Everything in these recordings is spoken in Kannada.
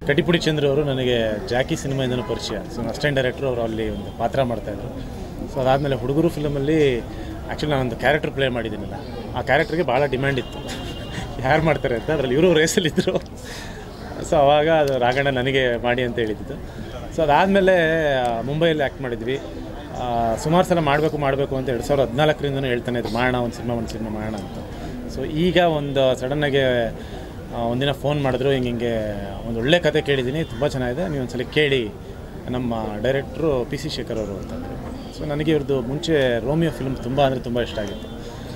ಕಟಿಪುಡಿ ಚಂದ್ರ ಅವರು ನನಗೆ ಜಾಕಿ ಸಿನಿಮಾಯಿಂದನೂ ಪರಿಚಯ ಸೊ ಅಸಿಸ್ಟೆಂಟ್ ಡೈರೆಕ್ಟ್ರು ಅವರು ಅಲ್ಲಿ ಒಂದು ಪಾತ್ರ ಮಾಡ್ತಾಯಿದ್ರು ಸೊ ಅದಾದಮೇಲೆ ಹುಡುಗರು ಫಿಲಮಲ್ಲಿ ಆ್ಯಕ್ಚುಲಿ ನಾನೊಂದು ಕ್ಯಾರೆಕ್ಟರ್ ಪ್ಲೇ ಮಾಡಿದ್ದೀನಲ್ಲ ಆ ಕ್ಯಾರೆಕ್ಟರ್ಗೆ ಭಾಳ ಡಿಮ್ಯಾಂಡ್ ಇತ್ತು ಯಾರು ಮಾಡ್ತಾರೆ ಅಂತ ಅದರಲ್ಲಿ ಇವರು ರೇಸಲ್ಲಿದ್ದರು ಸೊ ಅವಾಗ ಅದು ರಾಘಣ್ಣ ನನಗೆ ಮಾಡಿ ಅಂತ ಹೇಳಿದ್ದು ಸೊ ಅದಾದಮೇಲೆ ಮುಂಬೈಯಲ್ಲಿ ಆ್ಯಕ್ಟ್ ಮಾಡಿದ್ವಿ ಆ, ಸುಮಾರು ಸಲ ಮಾಡಬೇಕು ಮಾಡಬೇಕು ಅಂತ ಎರಡು ಸಾವಿರದ ಹದಿನಾಲ್ಕರಿಂದನೂ ಹೇಳ್ತಾನೆ ಇದ್ರು ಮಾಡೋಣ ಒಂದು ಸಿನಿಮಾ ಒಂದು ಸಿನಿಮಾ ಮಾಡೋಣ ಅಂತ ಸೊ ಈಗ ಒಂದು ಸಡನ್ನಾಗಿ ಒಂದಿನ ಫೋನ್ ಮಾಡಿದ್ರು ಹಿಂಗೆ ಹಿಂಗೆ ಒಂದು ಒಳ್ಳೆ ಕತೆ ಕೇಳಿದ್ದೀನಿ ತುಂಬ ಚೆನ್ನಾಗಿದೆ ನೀವು ಒಂದ್ಸಲ ಕೇಳಿ ನಮ್ಮ ಡೈರೆಕ್ಟ್ರು ಪಿ ಸಿ ಶೇಖರ್ ಅವರು ಅಂತಂದರು ಸೊ ನನಗೆ ಇವ್ರದ್ದು ಮುಂಚೆ ರೋಮಿಯೋ ಫಿಲ್ಮ್ ತುಂಬ ಅಂದರೆ ತುಂಬ ಇಷ್ಟ ಆಗಿತ್ತು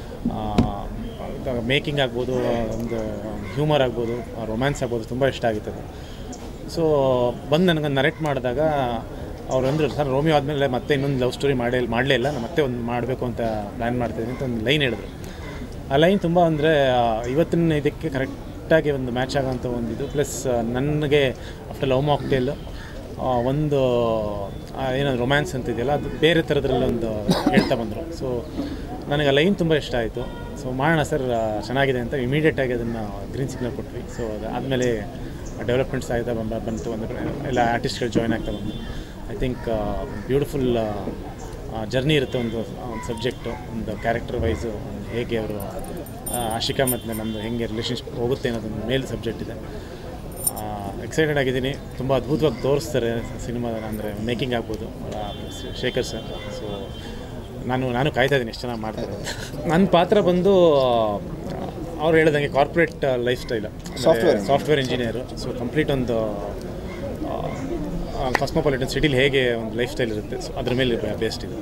ಮೇಕಿಂಗ್ ಆಗ್ಬೋದು ಒಂದು ಹ್ಯೂಮರ್ ಆಗ್ಬೋದು ರೊಮ್ಯಾನ್ಸ್ ಆಗ್ಬೋದು ತುಂಬ ಇಷ್ಟ ಆಗಿತ್ತು ಅದು ಸೊ ಬಂದು ನನಗೆ ನರೇಟ್ ಮಾಡಿದಾಗ ಅವ್ರು ಅಂದರು ಸರ್ ರೋಮಿಯೋ ಆದಮೇಲೆ ಮತ್ತೆ ಇನ್ನೊಂದು ಲವ್ ಸ್ಟೋರಿ ಮಾಡೇ ಮಾಡಲೇ ಇಲ್ಲ ನಾನು ಮತ್ತೆ ಒಂದು ಮಾಡಬೇಕು ಅಂತ ಪ್ಲ್ಯಾನ್ ಮಾಡ್ತಾಯಿದ್ದೀನಿ ಅಂತ ಒಂದು ಲೈನ್ ಹೇಳಿದ್ರು ಆ ಲೈನ್ ತುಂಬ ಅಂದರೆ ಇವತ್ತಿನ ಇದಕ್ಕೆ ಕರೆಕ್ಟಾಗಿ ಒಂದು ಮ್ಯಾಚ್ ಆಗೋಂಥ ಒಂದು ಇದು ಪ್ಲಸ್ ನನಗೆ ಆಫ್ಟರ್ ಲವ್ ಮಾಕ್ಟೇಲ್ ಒಂದು ಏನದು ರೊಮ್ಯಾನ್ಸ್ ಅಂತ ಇದೆಯಲ್ಲ ಅದು ಬೇರೆ ಥರದ್ರಲ್ಲಿ ಒಂದು ಹೇಳ್ತಾ ಬಂದರು ಸೊ ನನಗೆ ಆ ಲೈನ್ ತುಂಬ ಇಷ್ಟ ಆಯಿತು ಸೊ ಮಾಡೋಣ ಸರ್ ಚೆನ್ನಾಗಿದೆ ಅಂತ ಇಮಿಡಿಯೇಟಾಗಿ ಅದನ್ನು ಗ್ರೀನ್ ಸಿಗ್ನಲ್ ಕೊಟ್ವಿ ಸೊ ಅದಾದಮೇಲೆ ಡೆವಲಪ್ಮೆಂಟ್ಸ್ ಆಗ್ತಾ ಬಂದ ಬಂತು ಅಂದರೆ ಎಲ್ಲ ಆರ್ಟಿಸ್ಟ್ಗಳು ಜಾಯ್ನ್ ಆಗ್ತಾ ಬಂದು ಐ ಥಿಂಕ್ ಬ್ಯೂಟಿಫುಲ್ ಜರ್ನಿ ಇರುತ್ತೆ ಒಂದು ಒಂದು ಸಬ್ಜೆಕ್ಟು ಒಂದು ಕ್ಯಾರೆಕ್ಟರ್ ವೈಸು ಹೇಗೆ ಅವರು ಆಶಿಕಾ ಮತ್ತು ನಮ್ಮದು ಹೇಗೆ ರಿಲೇಷನ್ಶಿಪ್ ಹೋಗುತ್ತೆ ಅನ್ನೋದೊಂದು ಮೇಲ್ ಸಬ್ಜೆಕ್ಟ್ ಇದೆ ಎಕ್ಸೈಟೆಡ್ ಆಗಿದ್ದೀನಿ ತುಂಬ ಅದ್ಭುತವಾಗಿ ತೋರಿಸ್ತಾರೆ ಸಿನಿಮಾದ ಅಂದರೆ ಮೇಕಿಂಗ್ ಆಗ್ಬೋದು ಆ, ಶೇಖರ್ ಸರ್ ಸೊ ನಾನು ನಾನು ಕಾಯ್ತಾ ಇದ್ದೀನಿ ಎಷ್ಟು ಚೆನ್ನಾಗಿ ಮಾಡ್ತಾರೆ ಅಂತ ನನ್ನ ಪಾತ್ರ ಬಂದು ಅವ್ರು ಹೇಳ್ದಂಗೆ corporate lifestyle software software engineer so complete ಒಂದು ಕಾಸ್ಮೋಪಾಲಿಟನ್ ಸಿಟಿಲಿ ಹೇಗೆ ಒಂದು ಲೈಫ್ ಸ್ಟೈಲ್ ಇರುತ್ತೆ ಸೊ ಅದ್ರ ಮೇಲೆ ಬೇಸ್ಡ್ ಇದೆ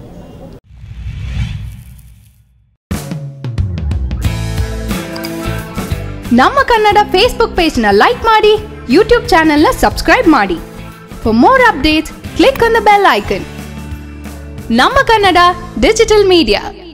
ನಮ್ಮ ಕನ್ನಡ ಫೇಸ್ಬುಕ್ ಪೇಜ್ನ ಲೈಕ್ ಮಾಡಿ ಯೂಟ್ಯೂಬ್ ಚಾನೆಲ್ನ ಸಬ್ಸ್ಕ್ರೈಬ್ ಮಾಡಿ for more updates click on the bell icon ನಮ್ಮ ಕನ್ನಡ ಡಿಜಿಟಲ್ ಮೀಡಿಯಾ